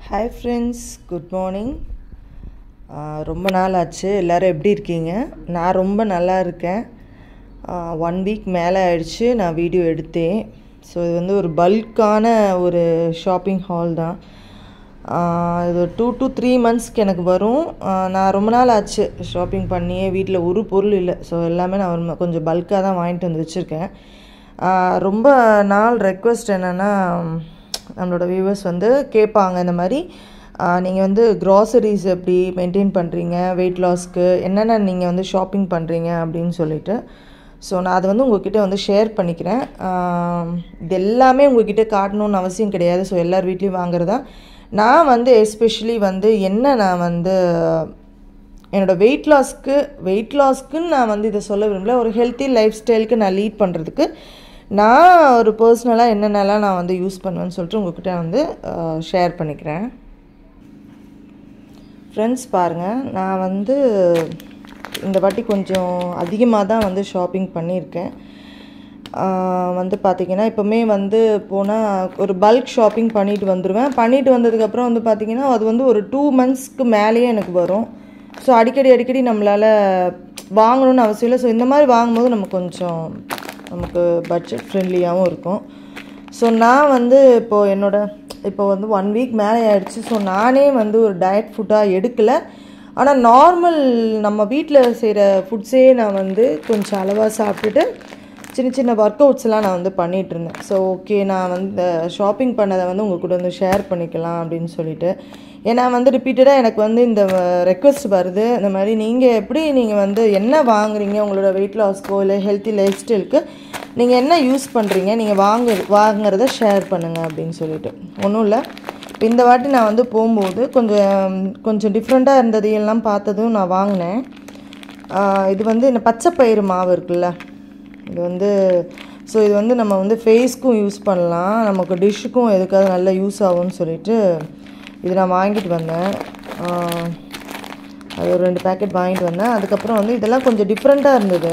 hi friends good morning ரொம்ப நாள் ஆச்சு எல்லோரும் எப்படி இருக்கீங்க நான் ரொம்ப நல்லா இருக்கேன் ஒன் வீக் மேலே ஆயிடுச்சு நான் வீடியோ எடுத்தேன் ஸோ இது வந்து ஒரு பல்கான ஒரு ஷாப்பிங் ஹால் தான் ஆஹ் இது டூ டு த்ரீ மந்த்ஸ்க்கு எனக்கு வரும் ஆஹ் நான் ரொம்ப நாள் ஆச்சு ஷாப்பிங் பண்ணியே வீட்டில் ஒரு பொருள் இல்லை ஸோ எல்லாமே நான் ஒரு கொஞ்சம் பல்காக தான் வாங்கிட்டு வந்து வச்சுருக்கேன் ஆஹ் ரொம்ப நாள் ரெக்வெஸ்ட் என்னென்னா நம்மளோட வியூவர்ஸ் வந்து கேட்பாங்க இந்த மாதிரி நீங்கள் வந்து க்ராசரிஸ் எப்படி மெயின்டைன் பண்ணுறீங்க வெயிட் லாஸ்க்கு என்னென்ன நீங்கள் வந்து ஷாப்பிங் பண்ணுறீங்க அப்படின்னு சொல்லிட்டு ஸோ நான் அதை வந்து உங்ககிட்ட வந்து ஷேர் பண்ணிக்கிறேன் ஆஹ் இது எல்லாமே உங்ககிட்ட காட்டணும்னு அவசியம் கிடையாது ஸோ எல்லார் வீட்லேயும் வாங்குறதா நான் வந்து எஸ்பெஷலி வந்து என்ன நான் வந்து என்னோடய வெயிட் லாஸ்க்கு வெயிட் லாஸ்க்குன்னு நான் வந்து இதை சொல்ல விரும்பல ஒரு ஹெல்த்தி லைஃப் ஸ்டைலுக்கு நான் லீட் பண்ணுறதுக்கு நான் ஒரு பர்சனலாக என்னென்னலாம் நான் வந்து யூஸ் பண்ணுவேன்னு சொல்லிட்டு உங்ககிட்ட வந்து ஷேர் பண்ணிக்கிறேன் ஃப்ரெண்ட்ஸ் பாருங்கள் நான் வந்து இந்த வாட்டி கொஞ்சம் அதிகமாக தான் வந்து ஷாப்பிங் பண்ணியிருக்கேன் ஆஹ் வந்து பார்த்திங்கன்னா இப்போவுமே வந்து போனால் ஒரு பல்க் ஷாப்பிங் பண்ணிட்டு வந்துடுவேன் பண்ணிட்டு வந்ததுக்கப்புறம் வந்து பார்த்திங்கன்னா அது வந்து ஒரு டூ மந்த்ஸ்க்கு மேலேயே எனக்கு வரும் ஸோ அடிக்கடி அடிக்கடி நம்மளால் வாங்கணும்னு அவசியம் இல்லை ஸோ இந்த மாதிரி வாங்கும்போது நமக்கு கொஞ்சம் நமக்கு பட்ஜெட் ஃப்ரெண்ட்லியாகவும் இருக்கும் ஸோ நான் வந்து இப்போது என்னோட இப்போ வந்து ஒன் வீக் மேலே ஆயிடுச்சு ஸோ நானே வந்து ஒரு டயட் ஃபுட்டாக எடுக்கலை ஆனால் நார்மல் நம்ம வீட்டில் செய்கிற ஃபுட்ஸே நான் வந்து கொஞ்சம் அளவாக சாப்பிட்டுட்டு சின்ன சின்ன ஒர்க் அவுட்ஸ்லாம் நான் வந்து பண்ணிகிட்டு இருந்தேன் ஸோ ஓகே நான் வந்து ஷாப்பிங் பண்ணதை வந்து உங்கள் கூட வந்து ஷேர் பண்ணிக்கலாம் அப்படின்னு சொல்லிட்டு ஏன்னா வந்து ரிப்பீட்டடாக எனக்கு வந்து இந்த ரெக்வெஸ்ட் வருது இந்த மாதிரி நீங்கள் எப்படி நீங்கள் வந்து என்ன வாங்குறீங்க உங்களோட வெயிட் லாஸ்க்கோ இல்லை ஹெல்த்தி லைஃப் ஸ்டைலுக்கு நீங்கள் என்ன யூஸ் பண்ணுறீங்க நீங்கள் வாங்கு வாங்குறத ஷேர் பண்ணுங்கள் அப்படின்னு சொல்லிட்டு ஒன்றும் இல்லை இப்போ இந்த வாட்டி நான் வந்து போகும்போது கொஞ்சம் கொஞ்சம் டிஃப்ரெண்ட்டாக இருந்ததையெல்லாம் பார்த்ததும் நான் வாங்கினேன் ஆஹ் இது வந்து இந்த பச்சை பயிறு மாவு இருக்குல்ல இது வந்து ஸோ இது வந்து நம்ம வந்து ஃபேஸ்க்கும் யூஸ் பண்ணலாம் நமக்கு டிஷ்ஷுக்கும் எதுக்காவது நல்லா யூஸ் ஆகும்னு சொல்லிட்டு இது நான் வாங்கிட்டு வந்தேன் ஆஹ் அது ஒரு ரெண்டு பேக்கெட் வாங்கிட்டு வந்தேன் அதுக்கப்புறம் வந்து இதெல்லாம் கொஞ்சம் டிஃப்ரெண்ட்டாக இருந்தது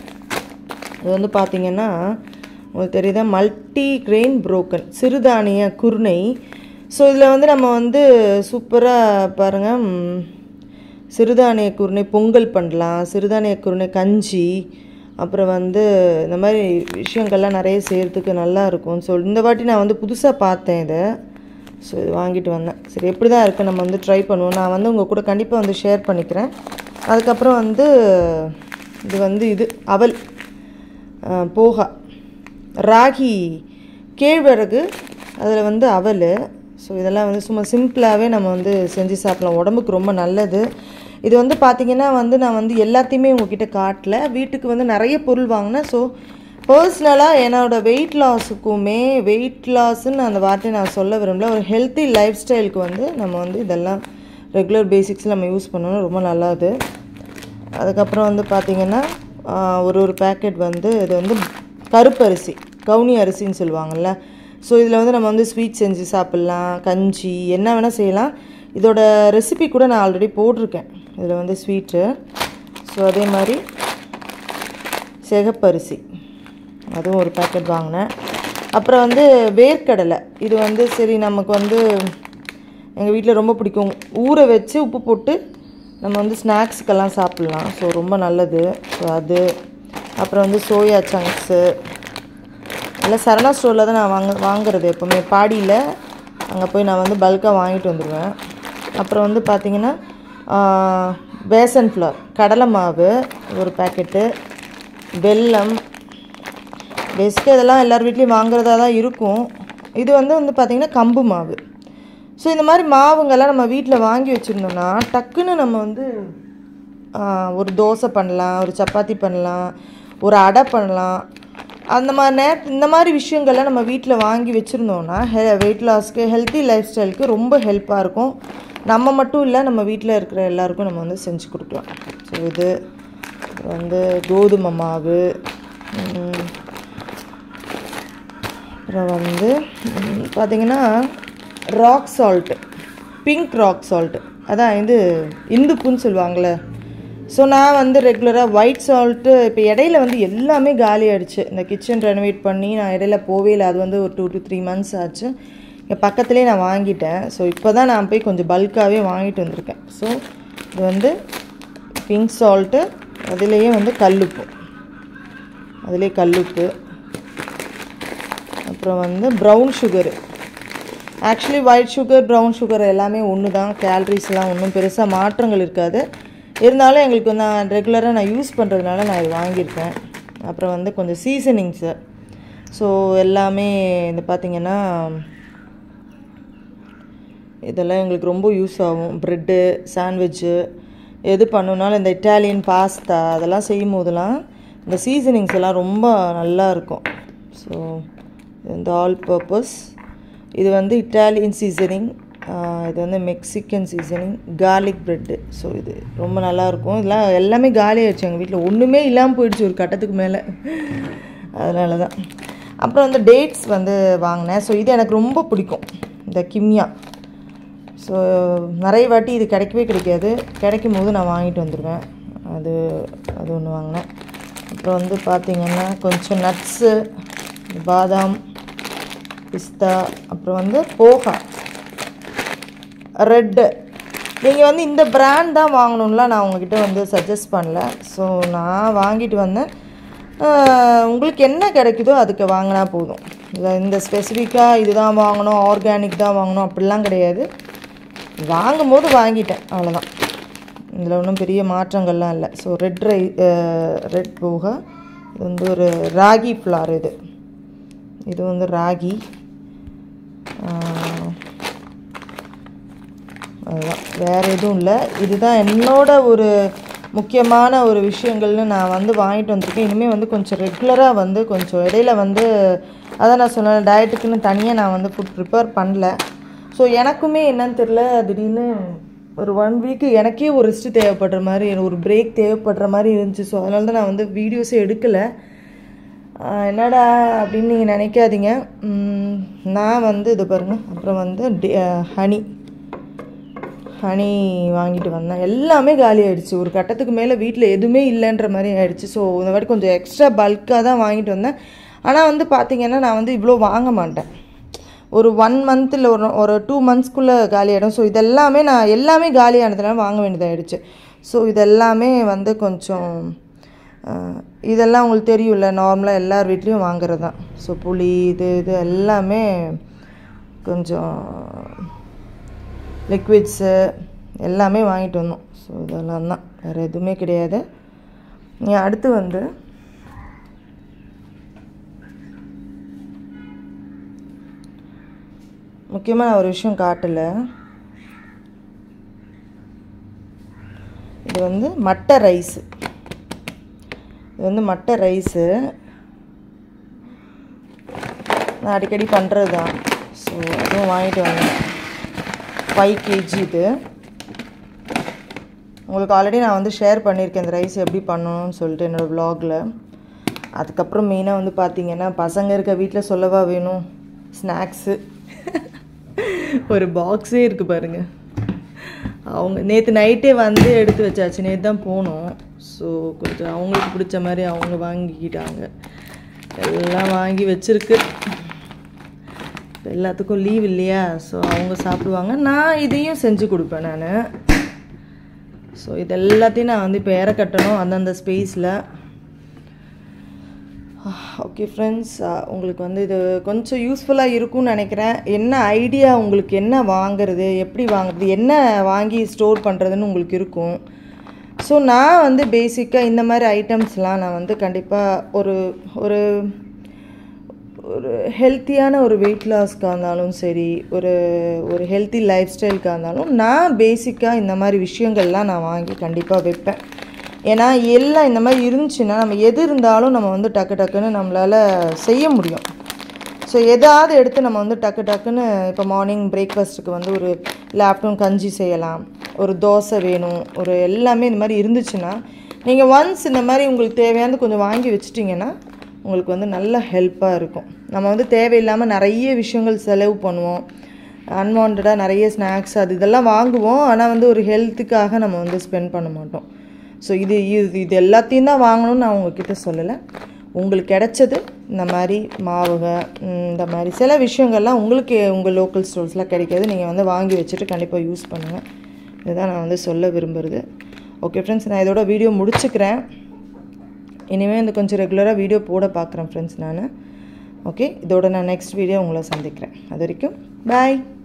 இது வந்து பார்த்திங்கன்னா உங்களுக்கு தெரியுதா மல்டி கிரெயின் புரோக்கன் சிறுதானிய குருணை ஸோ இதில் வந்து நம்ம வந்து சூப்பராக பாருங்கள் ம், சிறுதானிய குருணை பொங்கல் பண்ணலாம் சிறுதானிய குருணை கஞ்சி அப்புறம் வந்து இந்த மாதிரி விஷயங்கள்லாம் நிறைய செய்கிறதுக்கு நல்லா இருக்கும் ஸோ இந்த வாட்டி நான் வந்து புதுசாக பார்த்தேன் இதை ஸோ இது வாங்கிட்டு வந்தேன் சரி எப்படி தான் இருக்குது நம்ம வந்து ட்ரை பண்ணுவோம் நான் வந்து உங்கள் கூட கண்டிப்பாக வந்து ஷேர் பண்ணிக்கிறேன் அதுக்கப்புறம் வந்து இது வந்து இது அவல் அஹ், போகா ராகி கேழ்வரகு அதில் வந்து அவல் ஸோ இதெல்லாம் வந்து சும்மா சிம்பிளாகவே நம்ம வந்து செஞ்சு சாப்பிடலாம் உடம்புக்கு ரொம்ப நல்லது இது வந்து பார்த்திங்கன்னா வந்து நான் வந்து எல்லாத்தையுமே உங்ககிட்ட காட்டல வீட்டுக்கு வந்து நிறைய பொருள் வாங்கினேன் ஸோ பர்சனலாக என்னோடய வெயிட் லாஸுக்குமே வெயிட் லாஸ்ன்னு அந்த வார்த்தையை நான் சொல்ல விரும்பல ஒரு ஹெல்த்தி லைஃப் ஸ்டைலுக்கு வந்து நம்ம வந்து இதெல்லாம் ரெகுலர் பேசிக்ஸில் நம்ம யூஸ் பண்ணணும் ரொம்ப நல்லது அதுக்கப்புறம் வந்து பார்த்திங்கன்னா ஆஹ், ஒரு ஒரு பேக்கெட் வந்து இது வந்து கருப்பரிசி கவுனி அரிசின்னு சொல்லுவாங்கள்ல ஸோ இதில் வந்து நம்ம வந்து ஸ்வீட் செஞ்சு சாப்பிட்லாம் கஞ்சி என்ன வேணால் செய்யலாம் இதோட ரெசிபி கூட நான் ஆல்ரெடி போட்டிருக்கேன் இதில் வந்து ஸ்வீட்டு ஸோ அதே மாதிரி சிகப்பரிசி அதுவும் ஒரு பேக்கெட் வாங்கினேன் அப்புறம் வந்து வேர்க்கடலை இது வந்து சரி நமக்கு வந்து எங்கள் வீட்டில் ரொம்ப பிடிக்கும் ஊற வச்சு உப்பு போட்டு நம்ம வந்து ஸ்நாக்ஸுக்கெல்லாம் சாப்பிட்லாம் ஸோ ரொம்ப நல்லது ஸோ அது அப்புறம் வந்து சோயா சங்க்ஸு இல்லை சரணா ஸ்டோரில் தான் நான் வாங்க வாங்குறது எப்போவுமே பாடியில் அங்கே போய் நான் வந்து பல்காக வாங்கிட்டு வந்துடுவேன் அப்புறம் வந்து பார்த்திங்கன்னா பேசன் ஃப்ளவர் கடலை மாவு ஒரு பேக்கெட்டு வெல்லம் பெஸ்ட்டு இதெல்லாம் எல்லார் வீட்லேயும் வாங்குறதா தான் இருக்கும் இது வந்து வந்து பார்த்திங்கன்னா கம்பு மாவு ஸோ இந்த மாதிரி மாவுங்கெல்லாம் நம்ம வீட்டில் வாங்கி வச்சுருந்தோம்னா டக்குன்னு நம்ம வந்து ஆஹ், ஒரு தோசை பண்ணலாம் ஒரு சப்பாத்தி பண்ணலாம் ஒரு அடை பண்ணலாம் அந்த மாதிரி நே இந்த மாதிரி விஷயங்கள்லாம் நம்ம வீட்டில் வாங்கி வச்சுருந்தோம்னா ஹெ வெயிட் லாஸ்க்கு ஹெல்த்தி லைஃப் ஸ்டைலுக்கு ரொம்ப ஹெல்ப்பாக இருக்கும் நம்ம மட்டும் இல்லை நம்ம வீட்டில் இருக்கிற எல்லாருக்கும் நம்ம வந்து செஞ்சு கொடுக்கலாம் ஸோ இது அப்புறம் வந்து கோதுமை மாவு உம், அப்புறம் வந்து ம், பார்த்தீங்கன்னா rock salt pink rock salt அதான் இது இந்துப்புன்னு சொல்லுவாங்கள்ல ஸோ நான் வந்து ரெகுலராக ஒயிட் சால்ட்டு இப்போ இடையில வந்து எல்லாமே காலி ஆயிடுச்சு இந்த கிச்சன் ரெனோவேட் பண்ணி நான் இடையில போவே இல்லை அது வந்து ஒரு டூ டு த்ரீ மந்த்ஸ் ஆச்சு இங்கே பக்கத்துலேயே நான் வாங்கிட்டேன் ஸோ இப்போ தான் நான் போய் கொஞ்சம் பல்காகவே வாங்கிட்டு வந்திருக்கேன் ஸோ இது வந்து பிங்க் சால்ட்டு அதுலேயே வந்து கல்லுப்பு அதுலேயே கல்லுப்பு அப்புறம் வந்து brown sugar actually white sugar brown sugar எல்லாமே ஒன்று தான் கேலரிஸ்லாம் ஒன்றும் பெருசாக மாற்றங்கள் இருக்காது இருந்தாலும் எங்களுக்கு நான் ரெகுலராக நான் யூஸ் பண்ணுறதுனால நான் இது வாங்கியிருக்கேன் அப்புறம் வந்து கொஞ்சம் சீசனிங்ஸு ஸோ எல்லாமே இந்த பார்த்திங்கன்னா இதெல்லாம் எங்களுக்கு ரொம்ப யூஸ் ஆகும் ப்ரெட்டு சாண்ட்விட்சு எது பண்ணுனாலும் இந்த இட்டாலியன் பாஸ்தா அதெல்லாம் செய்யும் போதெல்லாம் இந்த சீசனிங்ஸ் எல்லாம் ரொம்ப நல்லா இருக்கும் ஸோ இது வந்து ஆல் பர்பஸ் இது வந்து இட்டாலியன் சீசனிங் இது வந்து Mexican seasoning garlic bread so இது ரொம்ப நல்லாயிருக்கும் இதெல்லாம் எல்லாமே காலி ஆயிடுச்சு எங்கள் வீட்டில் ஒன்றுமே இல்லாமல் போயிடுச்சு ஒரு கட்டத்துக்கு மேலே அதனால தான் அப்புறம் வந்து டேட்ஸ் வந்து வாங்கினேன் ஸோ இது எனக்கு ரொம்ப பிடிக்கும் இந்த கிம்யா ஸோ நிறைய வாட்டி இது கிடைக்கவே கிடைக்காது கிடைக்கும் போது நான் வாங்கிட்டு வந்துடுவேன் அது அது ஒன்று வாங்கினேன் அப்புறம் வந்து பார்த்திங்கன்னா கொஞ்சம் நட்ஸு பாதாம் பிஸ்தா அப்புறம் வந்து போகா ரெட்டு நீங்கள் வந்து இந்த பிராண்ட் தான் வாங்கணும்லாம் நான் உங்ககிட்ட வந்து சஜஸ்ட் பண்ணல ஸோ நான் வாங்கிட்டு வந்தேன் ஆஹ், உங்களுக்கு என்ன கிடைக்குதோ அதுக்கு வாங்கினா போதும் இல்லை இந்த ஸ்பெசிஃபிக்காக இதுதான் வாங்கணும் ஆர்கானிக் தான் வாங்கணும் அப்படிலாம் கிடையாது வாங்கும் போது வாங்கிட்டேன் அவ்வளோதான் இதில் ஒன்றும் பெரிய மாற்றங்கள்லாம் இல்லை ஸோ ரெட் ரை ரெட் போக இது வந்து ஒரு ராகி ஃப்ளார் இது இது வந்து ராகி ஆஹ், அதுதான் வேறு எதுவும் இல்லை இதுதான் என்னோட ஒரு முக்கியமான ஒரு விஷயங்கள்னு நான் வந்து வாங்கிட்டு வந்திருக்கேன் இனிமேல் வந்து கொஞ்சம் ரெகுலராக வந்து கொஞ்சம் இடையில வந்து அதான் நான் சொன்னேன் டயட்டுக்குன்னு தனியாக நான் வந்து ஃபுட் ப்ரிப்பேர் பண்ணல ஸோ எனக்குமே என்னன்னு தெரில திடீர்னு ஒரு ஒன் வீக்கு எனக்கே ஒரு ரெஸ்ட் தேவைப்படுற மாதிரி ஒரு பிரேக் தேவைப்படுற மாதிரி இருந்துச்சு ஸோ அதனால தான் நான் வந்து வீடியோஸே எடுக்கலை ஆஹ் என்னடா அப்படின்னு நீங்கள் நினைக்காதீங்க உம், நான் வந்து இது பாருங்கள் அப்புறம் வந்து ஹனி ஹனி வாங்கிட்டு வந்தேன் எல்லாமே காலி ஆயிடுச்சு ஒரு கட்டத்துக்கு மேலே வீட்டில் எதுவுமே இல்லைன்ற மாதிரி ஆயிடுச்சு ஸோ இந்த வாட்டி கொஞ்சம் எக்ஸ்ட்ரா பல்காக தான் வாங்கிட்டு வந்தேன் ஆனால் வந்து பார்த்தீங்கன்னா நான் வந்து இவ்வளோ வாங்க மாட்டேன் ஒரு ஒன் மந்த்தில் ஒரு ஒரு டூ மந்த்ஸ்க்குள்ளே காலி ஆகிடும் ஸோ இதெல்லாமே நான் எல்லாமே காலி ஆனதுனால வாங்க வேண்டியதாகிடுச்சு ஸோ இதெல்லாமே வந்து கொஞ்சம் ஆஹ், இதெல்லாம் உங்களுக்கு தெரியும்ல நார்மலாக எல்லார் வீட்லேயும் வாங்குறது தான் ஸோ புளி இது இது எல்லாமே கொஞ்சம் லிக்விட்ஸு எல்லாமே வாங்கிட்டு வந்தோம் ஸோ இதெல்லாம் தான் வேறு எதுவுமே கிடையாது நீ அடுத்து வந்து முக்கியமாக நான் ஒரு விஷயம் காட்டலை இது வந்து மட்டை ரைஸு இது வந்து மட்டை ரைஸு நான் அடிக்கடி பண்ணுறது தான் ஸோ அதுவும் வாங்கிட்டு வந்தேன் ஃபைவ் கேஜி இது உங்களுக்கு ஆல்ரெடி நான் வந்து ஷேர் பண்ணியிருக்கேன் இந்த ரைஸ் எப்படி பண்ணணும்னு சொல்லிட்டு என்னோடய வ்ளாகில் அதுக்கப்புறம் மெயினாக வந்து பார்த்தீங்கன்னா பசங்க இருக்க வீட்டில் சொல்லவா வேணும் ஸ்நாக்ஸு ஒரு பாக்ஸே இருக்குது பாருங்கள் அவங்க நேற்று நைட்டே வந்து எடுத்து வச்சாச்சு நேற்று தான் போனோம் ஸோ கொஞ்சம் அவங்களுக்கு பிடிச்ச மாதிரி அவங்க வாங்கிக்கிட்டாங்க எல்லாம் வாங்கி வச்சிருக்கு இப்ப எல்லாத்துக்கும் லீவ் இல்லையா ஸோ அவங்க சாப்பிடுவாங்க நான் இதையும் செஞ்சு கொடுப்பேன் நான் ஸோ இது எல்லாத்தையும் நான் வந்து இப்போ ஏற கட்டணும் அந்தந்த ஸ்பேஸில் ஓகே ஃப்ரெண்ட்ஸ் உங்களுக்கு வந்து இது கொஞ்சம் யூஸ்ஃபுல்லாக இருக்கும்னு நினைக்கிறேன் என்ன ஐடியா உங்களுக்கு என்ன வாங்குறது எப்படி வாங்குறது என்ன வாங்கி ஸ்டோர் பண்ணுறதுன்னு உங்களுக்கு இருக்கும் ஸோ நான் வந்து பேசிக்காக இந்த மாதிரி ஐட்டம்ஸ்லாம் நான் வந்து கண்டிப்பாக ஒரு ஒரு ஒரு ஹெல்த்தியான ஒரு வெயிட் லாஸ்க்காக இருந்தாலும் சரி ஒரு ஒரு ஹெல்த்தி லைஃப் ஸ்டைலுக்காக இருந்தாலும் நான் பேசிக்காக இந்த மாதிரி விஷயங்கள்லாம் நான் வாங்கி கண்டிப்பாக வைப்பேன் ஏன்னா எல்லாம் இந்த மாதிரி இருந்துச்சுன்னா நம்ம எது இருந்தாலும் நம்ம வந்து டக்கு டக்குன்னு நம்மளால் செய்ய முடியும் ஸோ எதாவது எடுத்து நம்ம வந்து டக்கு டக்குன்னு இப்போ மார்னிங் பிரேக்ஃபாஸ்ட்டுக்கு வந்து ஒரு இல்லை ஆஃப்டர்நூன் கஞ்சி செய்யலாம் ஒரு தோசை வேணும் ஒரு எல்லாமே இந்த மாதிரி இருந்துச்சுன்னா நீங்கள் ஒன்ஸ் இந்த மாதிரி உங்களுக்கு தேவையானது கொஞ்சம் வாங்கி வச்சிட்டிங்கன்னா உங்களுக்கு வந்து நல்ல ஹெல்ப்பாக இருக்கும் நம்ம வந்து தேவையில்லாமல் நிறைய விஷயங்கள் செலவு பண்ணுவோம் அன்வான்டாக நிறைய ஸ்நாக்ஸ் அது இதெல்லாம் வாங்குவோம் ஆனால் வந்து ஒரு ஹெல்த்துக்காக நம்ம வந்து ஸ்பெண்ட் பண்ண மாட்டோம் ஸோ இது இது இது எல்லாத்தையும் தான் வாங்கணும்னு நான் உங்ககிட்ட சொல்லலை உங்களுக்கு கிடைச்சது இந்த மாதிரி மாவுக ம், இந்த மாதிரி சில விஷயங்கள்லாம் உங்களுக்கு உங்கள் லோக்கல் ஸ்டோர்ஸில் கிடைக்காது நீங்கள் வந்து வாங்கி வச்சுட்டு கண்டிப்பாக யூஸ் பண்ணுங்கள் இதுதான் நான் வந்து சொல்ல விரும்புகிறது ஓகே ஃப்ரெண்ட்ஸ் நான் இதோட வீடியோ முடிச்சுக்கிறேன் இனிமேல் இந்த கொஞ்சம் ரெகுலராக வீடியோ போட பார்க்குறேன் ஃப்ரெண்ட்ஸ் நான் ஓகே இதோட நான் நெக்ஸ்ட் வீடியோ உங்களை சந்திக்கிறேன் அது வரைக்கும் பாய்